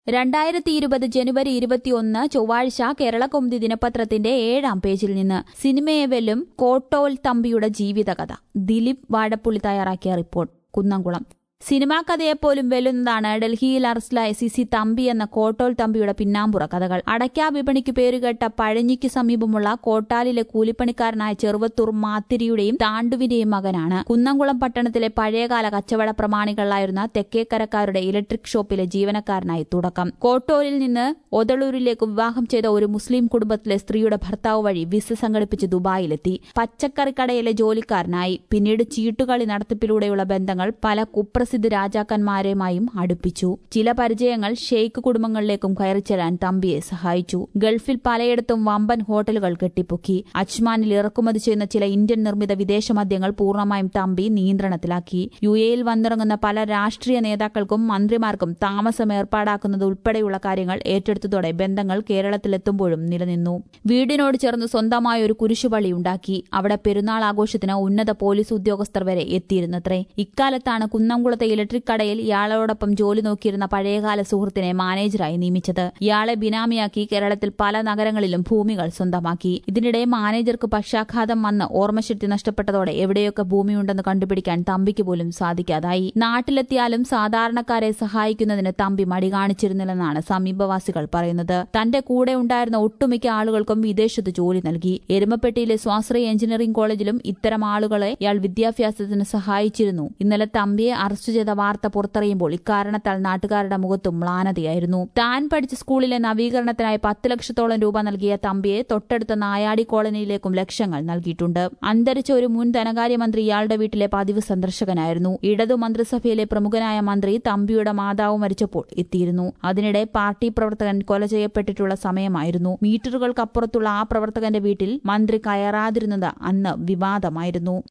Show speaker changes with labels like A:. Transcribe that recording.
A: രണ്ടായിരത്തി ഇരുപത് ജനുവരി ഇരുപത്തിയൊന്ന് ചൊവ്വാഴ്ച കേരളകൗമുദി ദിനപത്രത്തിന്റെ ഏഴാം പേജിൽ നിന്ന് സിനിമയെ വെല്ലും കോട്ടോൽ തമ്പിയുടെ ജീവിതകഥ ദിലീപ് വാഴപ്പുള്ളി തയ്യാറാക്കിയ റിപ്പോർട്ട് കുന്നംകുളം സിനിമാ കഥയെപ്പോലും വെല്ലുന്നതാണ് ഡൽഹിയിൽ അറസ്റ്റിലായ സി സി തമ്പി എന്ന കോട്ടോൽ തമ്പിയുടെ പിന്നാമ്പുറ കഥകൾ അടയ്ക്കാ വിപണിക്ക് പേരുകേട്ട പഴഞ്ഞിക്ക് സമീപമുള്ള കോട്ടാലിലെ കൂലിപ്പണിക്കാരനായ ചെറുവത്തൂർ മാത്തിരിയുടെയും താണ്ടുവിന്റെയും മകനാണ് കുന്നംകുളം പട്ടണത്തിലെ പഴയകാല കച്ചവട പ്രമാണികളായിരുന്ന തെക്കേക്കരക്കാരുടെ ഇലക്ട്രിക് ഷോപ്പിലെ ജീവനക്കാരനായി തുടക്കം കോട്ടോലിൽ നിന്ന് ഒതളൂരിലേക്ക് വിവാഹം ചെയ്ത ഒരു മുസ്ലിം കുടുംബത്തിലെ സ്ത്രീയുടെ ഭർത്താവ് വഴി വിസ സംഘടിപ്പിച്ച് ദുബായിലെത്തി പച്ചക്കറിക്കടയിലെ ജോലിക്കാരനായി പിന്നീട് ചീട്ടുകളി നടത്തിപ്പിലൂടെയുള്ള ബന്ധങ്ങൾ പല കുപ്രസിദ്ധ രാജാക്കന്മാരുമായും അടുപ്പിച്ചു ചില പരിചയങ്ങൾ ഷെയ്ഖ് കുടുംബങ്ങളിലേക്കും കയറിച്ചെല്ലാൻ തമ്പിയെ സഹായിച്ചു ഗൾഫിൽ പലയിടത്തും വമ്പൻ ഹോട്ടലുകൾ കെട്ടിപ്പൊക്കി അജ്മാനിൽ ഇറക്കുമതി ചെയ്യുന്ന ചില ഇന്ത്യൻ നിർമ്മിത വിദേശ മദ്യങ്ങൾ പൂർണ്ണമായും തമ്പി നിയന്ത്രണത്തിലാക്കി യു എയിൽ വന്നിറങ്ങുന്ന പല രാഷ്ട്രീയ നേതാക്കൾക്കും മന്ത്രിമാർക്കും താമസം ഏർപ്പാടാക്കുന്നത് ഉൾപ്പെടെയുള്ള കാര്യങ്ങൾ ഏറ്റെടുത്തതോടെ ബന്ധങ്ങൾ കേരളത്തിലെത്തുമ്പോഴും നിലനിന്നു വീടിനോട് ചേർന്ന് സ്വന്തമായ ഒരു കുരിശുപള്ളി ഉണ്ടാക്കി അവിടെ പെരുന്നാൾ ആഘോഷത്തിന് ഉന്നത പോലീസ് ഉദ്യോഗസ്ഥർ വരെ എത്തിയിരുന്നത്രേ ഇക്കാലത്താണ് കുന്നംകുളത്തെ ഇലക്ട്രിക് കടയിൽ ഇയാളോടൊപ്പം ജോലി നോക്കിയിരുന്ന പഴയകാല സുഹൃത്തിനെ മാനേജറായി നിയമിച്ചത് ഇയാളെ ബിനാമിയാക്കി കേരളത്തിൽ പല നഗരങ്ങളിലും ഭൂമികൾ സ്വന്തമാക്കി ഇതിനിടെ മാനേജർക്ക് പക്ഷാഘാതം വന്ന് ഓർമ്മശക്തി നഷ്ടപ്പെട്ടതോടെ എവിടെയൊക്കെ ഭൂമിയുണ്ടെന്ന് കണ്ടുപിടിക്കാൻ തമ്പിക്ക് പോലും സാധിക്കാതായി നാട്ടിലെത്തിയാലും സാധാരണക്കാരെ സഹായിക്കുന്നതിന് തമ്പി മടി കാണിച്ചിരുന്നില്ലെന്നാണ് സമീപവാസികൾ പറയുന്നത് തന്റെ കൂടെ ഉണ്ടായിരുന്ന ഒട്ടുമിക്ക ആളുകൾക്കും വിദേശത്ത് ജോലി നൽകി എരുമപ്പെട്ടിയിലെ സ്വാശ്രയ എഞ്ചിനീയറിംഗ് കോളേജിലും ഇത്തരം ആളുകളെ ഇയാൾ വിദ്യാഭ്യാസത്തിന് സഹായിച്ചിരുന്നു ഇന്നലെ തമ്പിയെ അറസ്റ്റ് ചെയ്ത വാർത്ത പുറത്തറിയുമ്പോൾ ഇക്കാരണത്താൽ നാട്ടുകാരുടെ മുഖത്തും മ്ലാനതയായിരുന്നു താൻ പഠിച്ച സ്കൂളിലെ നവീകരണത്തിനായി പത്ത് ലക്ഷത്തോളം രൂപ നൽകിയ തമ്പിയെ തൊട്ടടുത്ത നായാടി കോളനിയിലേക്കും ലക്ഷങ്ങൾ നൽകിയിട്ടുണ്ട് അന്തരിച്ച ഒരു മുൻ ധനകാര്യമന്ത്രി ഇയാളുടെ വീട്ടിലെ പതിവ് സന്ദർശകനായിരുന്നു ഇടതു മന്ത്രിസഭയിലെ പ്രമുഖനായ മന്ത്രി തമ്പിയുടെ മാതാവ് മരിച്ചപ്പോൾ എത്തിയിരുന്നു അതിനിടെ പാർട്ടി പ്രവർത്തകൻ കൊല ചെയ്യപ്പെട്ടിട്ടുള്ള സമയമായിരുന്നു മീറ്ററുകൾക്കപ്പുറത്തുള്ള ആ പ്രവർത്തകന്റെ വീട്ടിൽ മന്ത്രി കയറാതിരുന്നത് അന്ന് വിവാദമായിരുന്നു